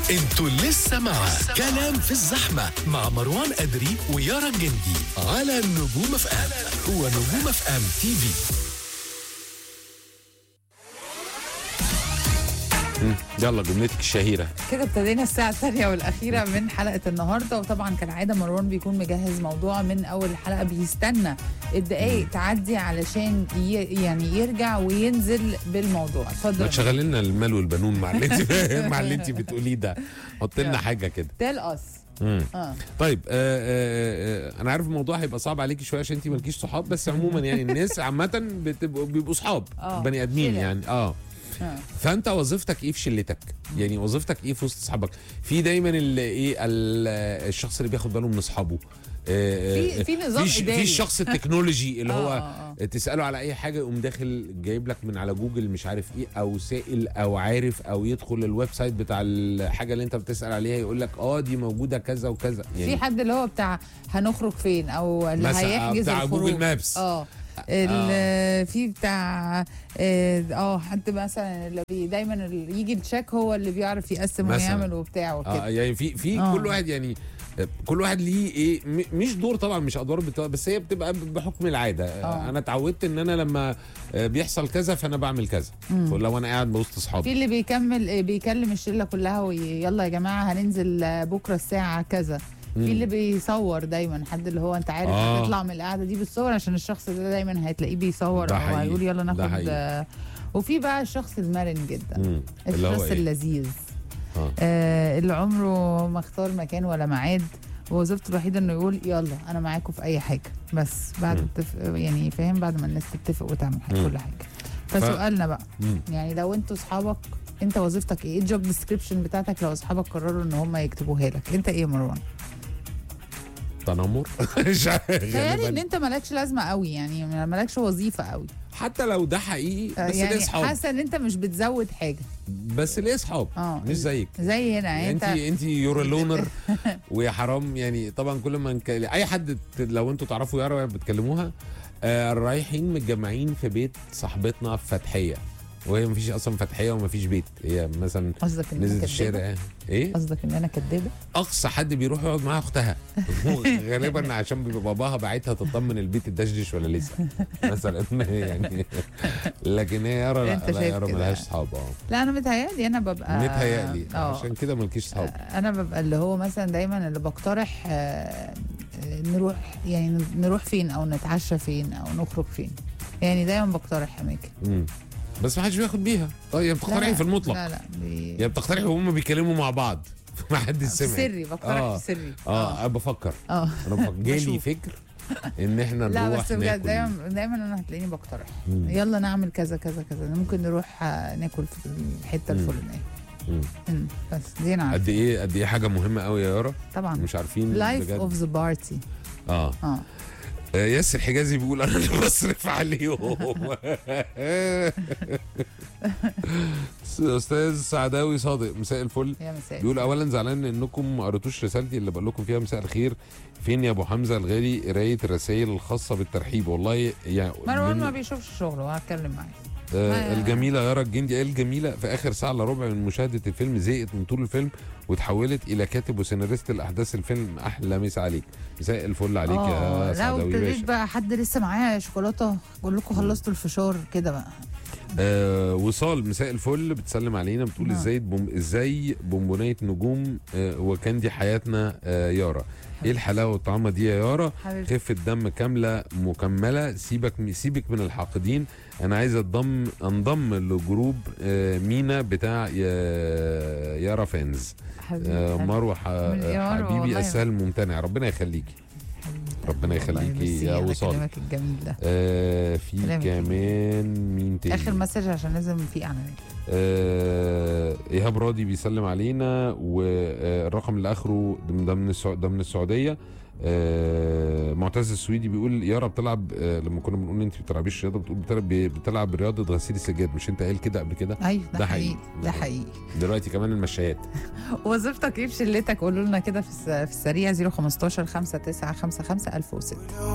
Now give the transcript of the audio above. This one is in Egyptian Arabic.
انتوا لسه مع كلام في الزحمة مع مروان أدري ويارا الجندي على نجوم اف ام هو نجوم اف ام تي في يلا جملتك الشهيرة كده ابتدينا الساعة الثانية والأخيرة من حلقة النهاردة وطبعا كالعادة مروان بيكون مجهز موضوع من أول الحلقة بيستنى الدقايق تعدي علشان ي... يعني يرجع وينزل بالموضوع ما اتفضل تشغل لنا المال والبنون مع اللي انت مع اللي انت بتقوليه ده حط لنا حاجة كده تيل اس مم. اه طيب آه آه آه انا عارف الموضوع هيبقى صعب عليكي شويه عشان انت مالكيش صحاب بس عموما يعني الناس عامه بتبقوا بيبقوا صحاب آه، بني ادمين شلة. يعني اه آه. فانت وظيفتك ايه في شلتك يعني وظيفتك ايه في وسط اصحابك في دايما ال- ايه ال- الشخص اللي بياخد باله من اصحابه آه، في- آه، في نظام في ش- في إداري. الشخص التكنولوجي اللي آه، هو آه، تساله على اي حاجه يقوم داخل جايب لك من على جوجل مش عارف ايه او سائل او عارف او يدخل الويب سايت بتاع الحاجه اللي انت بتسال عليها يقول لك اه دي موجوده كذا وكذا في حد اللي هو بتاع هنخرج فين او اللي مثلا هيحجز بتاع الخروج جوجل مابس. اه ال- في بتاع اه آه، حد مثلا اللي بي دايما اللي يجي التشيك هو اللي بيعرف يقسم مثلاً. ويعمل وبتاع اه وكده يعني في في آه. كل واحد يعني كل واحد ليه ايه م- مش دور طبعا مش ادوار بتاع بس هي بتبقى ب- بحكم العاده آه. انا اتعودت ان انا لما آه، بيحصل كذا فانا بعمل كذا لو انا قاعد وسط في اصحابي اللي بيكمل آه، بيكلم الشله كلها ويلا يا جماعه هننزل آه، بكره الساعه كذا في اللي بيصور دايما حد اللي هو انت عارف آه. هتطلع من القعده دي بالصور عشان الشخص ده دايما هتلاقيه بيصور ده او حقيقي. هيقول يلا ده ناخد حقيقي. آه، وفي بقى الشخص المرن جدا مم. اللي هو الشخص ايه اللذيذ آه. آه اللي عمره ما اختار مكان ولا ميعاد ووظيفته الوحيده انه يقول يلا انا معاكم في اي حاجه بس بعد مم. التف... يعني فاهم بعد ما الناس تتفق وتعمل حاجة مم. كل حاجه فسؤالنا بقى مم. يعني لو انتوا اصحابك انت وظيفتك ايه الجوب ديسكريبشن بتاعتك لو اصحابك قرروا ان هم يكتبوها لك انت ايه يا مروان تنمر مش عارف، تخيلي ان غالباً. انت مالكش لازمه قوي يعني مالكش وظيفه قوي حتى لو ده حقيقي بس ليه يعني اصحاب حاسه ان انت مش بتزود حاجه بس ليه اصحاب اه مش زيك زي هنا يعني انت انت انت يور لونر ويا حرام يعني طبعا كل ما نك... اي حد ت- لو انتوا تعرفوا يارا بتكلموها آه رايحين متجمعين في بيت صاحبتنا في فتحيه وهي مفيش اصلا فتحيه ومفيش بيت هي مثلا قصدك ان انا نزلت كدابه الشارع ايه قصدك ان انا كدابه اقصى حد بيروح يقعد معاها اختها غالبا عشان بيبقى باباها باعتها تطمن البيت الدشدش ولا لسه مثلا يعني لكن هي يارا لا, انت لا شايف يارا كده. ملهاش اصحاب اه لا انا متهيألي انا ببقى متهيألي اه عشان كده مالكيش اصحاب انا ببقى اللي هو مثلا دايما اللي بقترح آه، نروح يعني نروح فين او نتعشى فين او نخرج فين يعني دايما بقترح اماكن مم. بس ما حدش بياخد بيها طيب لا، بتقترحي لا، في المطلق لا لا بي... يا بتقترحي وهم بيتكلموا مع بعض ما حدش في سمع سري بقترح آه. في سري اه انا بفكر اه انا بفكر جالي بشوف. فكر ان احنا لا نروح بس بجد ناكل دايما دايما انا هتلاقيني بقترح مم. يلا نعمل كذا كذا كذا ممكن نروح آه، ناكل في الحته مم. الفلانيه مم. مم. بس دي انا عارفة. قد ايه قد ايه حاجه مهمه قوي يا يارا طبعا مش عارفين لايف بجد. اوف ذا بارتي اه اه آه، ياسر حجازي بيقول انا اللي بصرف عليهم استاذ سعداوي صادق مساء الفل يا مساء بيقول اولا زعلان انكم ما قريتوش رسالتي اللي بقول لكم فيها مساء الخير فين يا ابو حمزه الغالي قرايه الرسائل الخاصه بالترحيب والله يعني مروان من- ما بيشوفش شغله وهتكلم معاه آه ما- الجميله يارا الجندي قال الجميله في اخر ساعه الا ربع من مشاهده الفيلم زهقت من طول الفيلم وتحولت الى كاتب وسيناريست الاحداث الفيلم احلى مسا عليك مساء الفل عليك آه، يا لا سعداوي وابتديت باشا بقى حد لسه معاه شوكولاته اقول لكم خلصتوا الفشار كده بقى آه وصال مساء الفل بتسلم علينا بتقول آه. ازاي بوم ازاي بونبونايه نجوم آه وكان دي حياتنا آه يارا ايه الحلاوه والطعامه دي يا يارا حبيبتي خفه دم كامله مكمله سيبك سيبك من الحاقدين انا عايز انضم انضم لجروب آه مينا بتاع يا- يارا فانز حبيبتي آه حبيبتي. مروه ح- من- يا مروة حبيبي والله. السهل الممتنع ربنا يخليكي حبيبتي. ربنا والله يخليكي ميرسي يا على وصال. كلامك الجميل ده آه في كلامك كمان مين تاني اخر مسج عشان لازم في اعلانات آه ايهاب راضي بيسلم علينا والرقم اللي اخره ده من السع- ده من السعوديه آه معتز السويدي بيقول يارا بتلعب آه لما كنا بنقول انت ما بتلعبيش رياضه بتقول بتلعب, بتلعب رياضه غسيل السجاد مش انت قايل كده قبل كده ايوه ده, ده حقيقي حقيقي. ده حقيقي دلوقتي كمان المشايات وظيفتك ايه في شلتك قولوا لنا كده في الس- في السريع 015 5955 1006